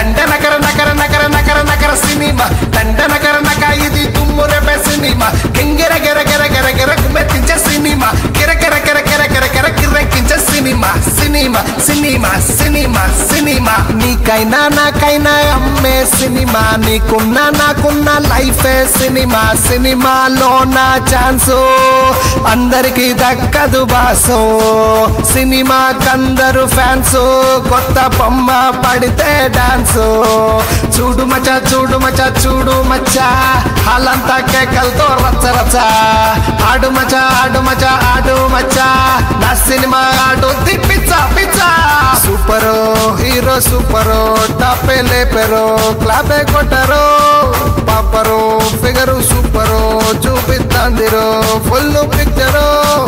దండ నకర నకర నకర నకర నకర సినిమా దండ నకర నక ఇది తుమ్ము రేపే సినిమా గింగిర గెర గెర గెర గెర కుమ్మెత్తించే సినిమా కిర కిర కిర కిర కిర కిర కిర్రెక్కించే cinema cinema cinema cinema cinema నీకైనా నాకైనా అమ్మే సినిమా నీకున్న నాకున్న లైఫే సినిమా సినిమాలో నా ఛాన్సు అందరికి దక్కదు బాసు సినిమా కందరు ఫ్యాన్స్ కొత్త బొమ్మ పడితే డాన్స్ చూడు మచా చూడు మచా చూడు మచ్చా హాలంతా కేకలతో రచ్చ రచ్చ ఆడు మచా ఆడు మచా ఆడు మచ్చా నా సినిమా ఆడు పిచ్చా పిచ్చా సూపరో హీరో సూపరో టాపే లేపెరో క్లాపే కొట్టరో పాపరో ఫిగరు సూపరో చూపిస్తాందిరో ఫుల్ పిక్చరో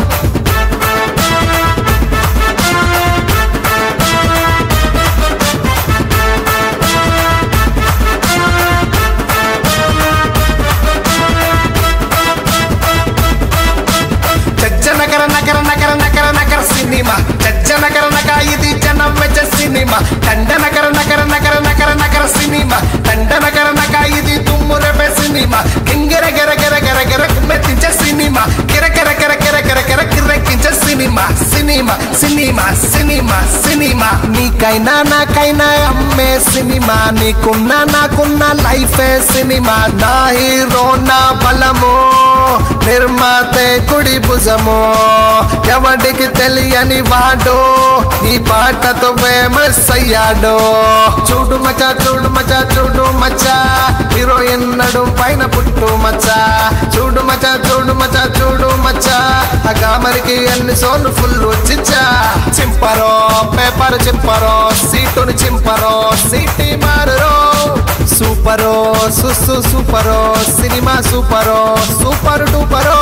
చచ్చ నగర నగర నగర నగర నగర సినిమా చచ్చ నగర నగ ఇది జనం మెచ్చ సినిమా దండ నగర నగర నగర నగర నగర సినిమా దండ నగర నగ ఇది తుమ్ము రేపే సినిమా గింగిర గెర గెర గెర గెర కుమ్మెత్తించే సినిమా కిర కిర కిర కిర కిర కిర కిర్రెక్కించే cinema cinema cinema cinema cinema నీకైనా నాకైనా అమ్మే సినిమా నీకున్న నాకున్న లైఫే సినిమా నా హీరో నా బలము నిర్మాతే కుడి భుజము ఎవడికి తెలియని వాడు ఈ పాటతో ఫేమస్ అయ్యాడు చూడు మచా చూడు మచా చూడు మచ్చా హీరోయిన్ నడు పైన పుట్టు మచ్చా చూడు మచా చూడు మచా చూడు మచ్చా ఆ కామరికి ఎన్ని సోలు ఫుల్ చిచ్చా చింపరో పేపర్ చింపరో సీటుని చింపరో సీటి మారరో సూపరో సుసు సూపరో సినిమా సూపరో సూపర్ డూపరో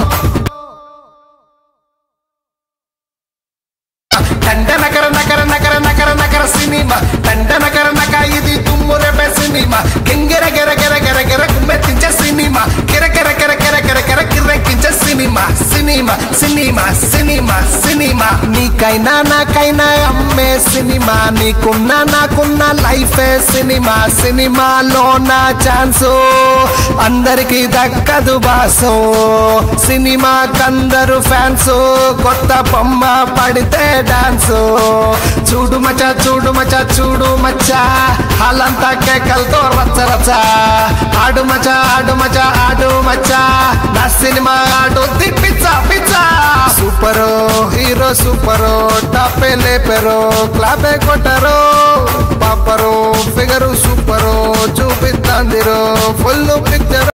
దండ నగర నగర నగర నగర నగర సినిమా దండ నగర నగ ఇది తుమ్ము రేపే సినిమా గింగిర గెర గెర గెర గెర కుమ్మెత్తించే సినిమా కిర కిర కిర కిర కిర కిర కిర్రెక్కించే cinema cinema cinema cinema cinema నీకైనా నాకైనా అమ్మే సినిమా నీకున్న నాకున్న లైఫే సినిమా సినిమాలో నా ఛాన్స్ అందరికి దక్కదు బాసు సినిమా కందరు ఫ్యాన్స్ కొత్త బొమ్మ పడితే డాన్స్ చూడు మచా చూడు మచా చూడు మచ్చా హాలంతా కేకలతో రచ్చ రచ్చ ఆడు మచా ఆడు మచా ఆడు మచ్చా నా సినిమా ఆడు పిచ్చా పిచ్చా సూపరో హీరో సూపరో టాపే లేపెరో క్లాపే కొట్టరో పాపరో ఫిగరు సూపరో చూపిస్తాందిరో ఫుల్ పిక్చర్